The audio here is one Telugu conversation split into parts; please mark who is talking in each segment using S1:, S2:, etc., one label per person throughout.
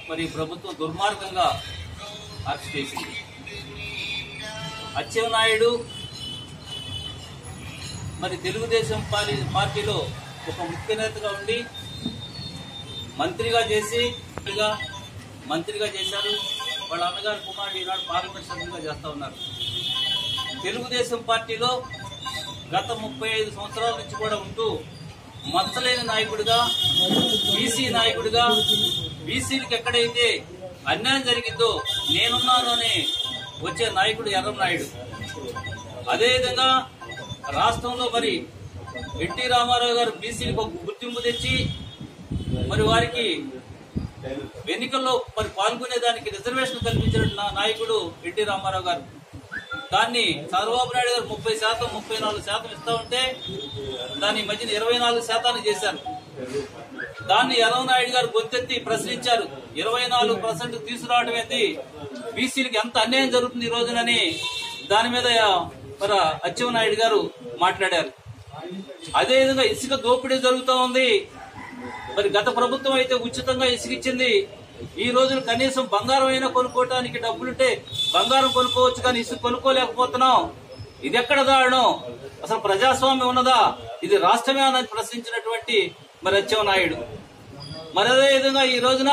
S1: మరి ప్రభుత్వం దుర్మార్గంగా అరెస్ట్ చేసింది అచ్చెన్నాయుడు మరి తెలుగుదేశం పార్టీ పార్టీలో ఒక ముఖ్య నేతగా ఉండి మంత్రిగా చేసి మంత్రిగా మంత్రిగా చేశారు వాళ్ళ అన్నగారు కుమారుడు ఈనాడు పార్లమెంట్ సభ్యులుగా చేస్తా ఉన్నారు తెలుగుదేశం పార్టీలో గత ముప్పై ఐదు సంవత్సరాల నుంచి కూడా ఉంటూ మచ్చలేని నాయకుడిగా బీసీ నాయకుడిగా బీసీలకు ఎక్కడైతే అన్యాయం జరిగిందో నేనున్నాను అని వచ్చే నాయకుడు ఎర్రం నాయుడు అదేవిధంగా రాష్ట్రంలో మరి ఎన్టీ రామారావు గారు బీసీలకు ఒక గుర్తింపు తెచ్చి మరి వారికి ఎన్నికల్లో మరి పాల్గొనేదానికి రిజర్వేషన్ కల్పించిన నా- నాయకుడు ఎన్టీ రామారావు గారు దాన్ని చంద్రబాబు నాయుడు గారు ముప్పై శాతం ముప్పై నాలుగు శాతం ఇస్తా ఉంటే దాన్ని ఈ మధ్యన ఇరవై నాలుగు శాతాన్ని చేశారు దాన్ని ఎర్రవ నాయుడు గారు గొంతెత్తి ప్రశ్నించారు ఇరవై నాలుగు పర్సెంట్ తీసుకురావడం ఏంటి బీసీలకు ఎంత అన్యాయం జరుగుతుంది ఈ రోజునని దాని మీద మరి అచ్చెన్నాయుడు గారు మాట్లాడారు అదేవిధంగా ఇసుక దోపిడీ జరుగుతూ ఉంది మరి గత ప్రభుత్వం అయితే ఉచితంగా ఇసుక ఇచ్చింది ఈ రోజున కనీసం బంగారం అయినా కొనుక్కోవటానికి డబ్బులుంటే బంగారం కొనుక్కోవచ్చు కానీ ఇసుక కొనుక్కోలేకపోతున్నాం ఇది ఎక్కడ దారుణం అసలు ప్రజాస్వామ్యం ఉన్నదా ఇది రాష్ట్రమే అన్నది ప్రశ్నించినటువంటి మరి అచ్చెన్నాయుడు మరి అదే విధంగా ఈ రోజున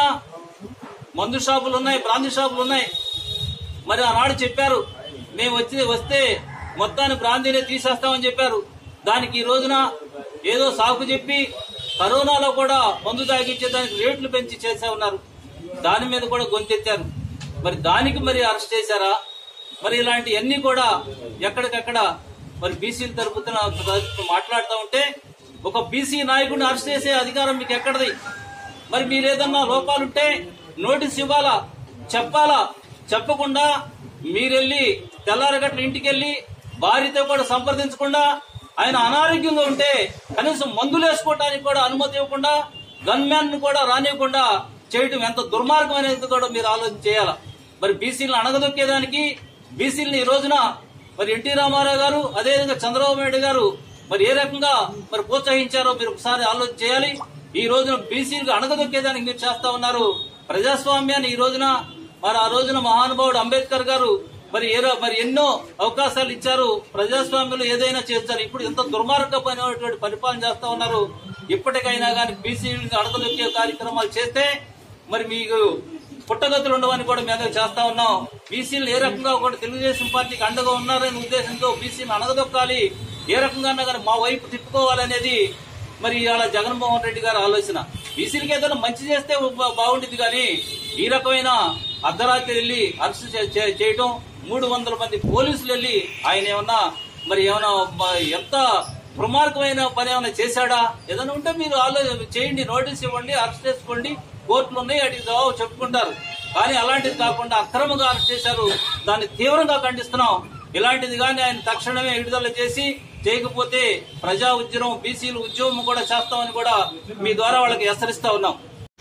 S1: మందు షాపులు ఉన్నాయి బ్రాంతి షాపులు ఉన్నాయి మరి ఆనాడు చెప్పారు మేము వచ్చి వస్తే మొత్తాన్ని బ్రాంతినే తీసేస్తామని చెప్పారు దానికి ఈ రోజున ఏదో సాకు చెప్పి కరోనాలో కూడా మందు తాగించే దానికి రేట్లు పెంచి చేసే ఉన్నారు దాని మీద కూడా గొంతెత్తారు మరి దానికి మరి అరెస్ట్ చేశారా మరి ఇలాంటివన్నీ కూడా ఎక్కడికక్కడ మరి బీసీల తరపున మాట్లాడుతూ ఉంటే ఒక బీసీ నాయకుడిని అరెస్ట్ చేసే అధికారం మీకు ఎక్కడది మరి మీరు ఏదన్నా లోపాలుంటే నోటీస్ ఇవ్వాలా చెప్పాలా చెప్పకుండా మీరెళ్ళి తెల్లారగట్ల ఇంటికి వెళ్ళి భార్యతో కూడా సంప్రదించకుండా ఆయన అనారోగ్యంగా ఉంటే కనీసం మందులు వేసుకోవడానికి కూడా అనుమతి ఇవ్వకుండా గన్మ్యాన్ ను కూడా రానివ్వకుండా చేయటం ఎంత దుర్మార్గం అనేది కూడా మీరు ఆలోచన చేయాలా మరి బీసీలను అణగదొక్కేదానికి బీసీలను ఈ రోజున మరి ఎన్టీ రామారావు గారు అదేవిధంగా చంద్రబాబు నాయుడు గారు మరి ఏ రకంగా మరి ప్రోత్సహించారో మీరు ఒకసారి ఆలోచన చేయాలి ఈ రోజున బీసీలకు అణగదొక్కేదానికి మీరు చేస్తా ఉన్నారు ప్రజాస్వామ్యాన్ని ఈ రోజున మరి ఆ రోజున మహానుభావుడు అంబేద్కర్ గారు మరి ఏ రో- మరి ఎన్నో అవకాశాలు ఇచ్చారు ప్రజాస్వామ్యంలో ఏదైనా చేస్తారు ఇప్పుడు ఎంత దుర్మార్గమైనటువంటి పరిపాలన చేస్తా ఉన్నారు ఇప్పటికైనా కానీ బీసీలకు అడగదొక్కే కార్యక్రమాలు చేస్తే మరి మీకు పుట్టగతులు ఉండవని కూడా మేము చేస్తా ఉన్నాం బీసీలు ఏ రకంగా కూడా తెలుగుదేశం పార్టీకి అండగా ఉన్నారనే ఉద్దేశంతో బీసీలు అణగదొక్కాలి ఏ రకంగా కానీ మా వైపు తిప్పుకోవాలనేది మరి ఇవాళ జగన్మోహన్ రెడ్డి గారి ఆలోచన బీసీలకి ఏదైనా మంచి చేస్తే బా- బాగుండేది కానీ ఈ రకమైన అర్ధరాత్రి వెళ్ళి అరెస్ట్ చే- చే- చేయటం మూడు వందల మంది పోలీసులు వెళ్ళి ఆయన ఏమన్నా మరి ఏమైనా మ- ఎంత దుర్మార్గమైన పని ఏమైనా చేశాడా ఏదైనా ఉంటే మీరు ఆలోచన చేయండి నోటీస్ ఇవ్వండి అరెస్ట్ చేసుకోండి కోర్టులు ఉన్నాయి వాటికి జవాబు చెప్పుకుంటారు కానీ అలాంటిది కాకుండా అక్రమంగా అరెస్ట్ చేశారు దాన్ని తీవ్రంగా ఖండిస్తున్నాం ఇలాంటిది కానీ ఆయన తక్షణమే విడుదల చేసి చేయకపోతే ప్రజా ఉద్యమం బీసీలు ఉద్యమం కూడా చేస్తామని కూడా మీ ద్వారా వాళ్ళకి హెచ్చరిస్తా ఉన్నాం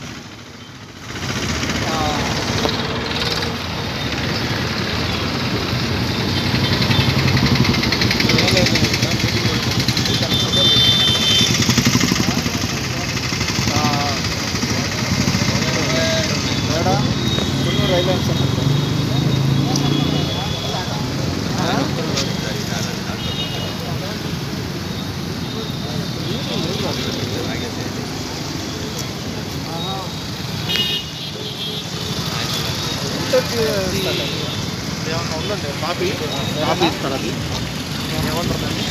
S2: ఏమన్నా ఉందండి కాపీ కాపీ ఇస్తారా అది ఏమంటారు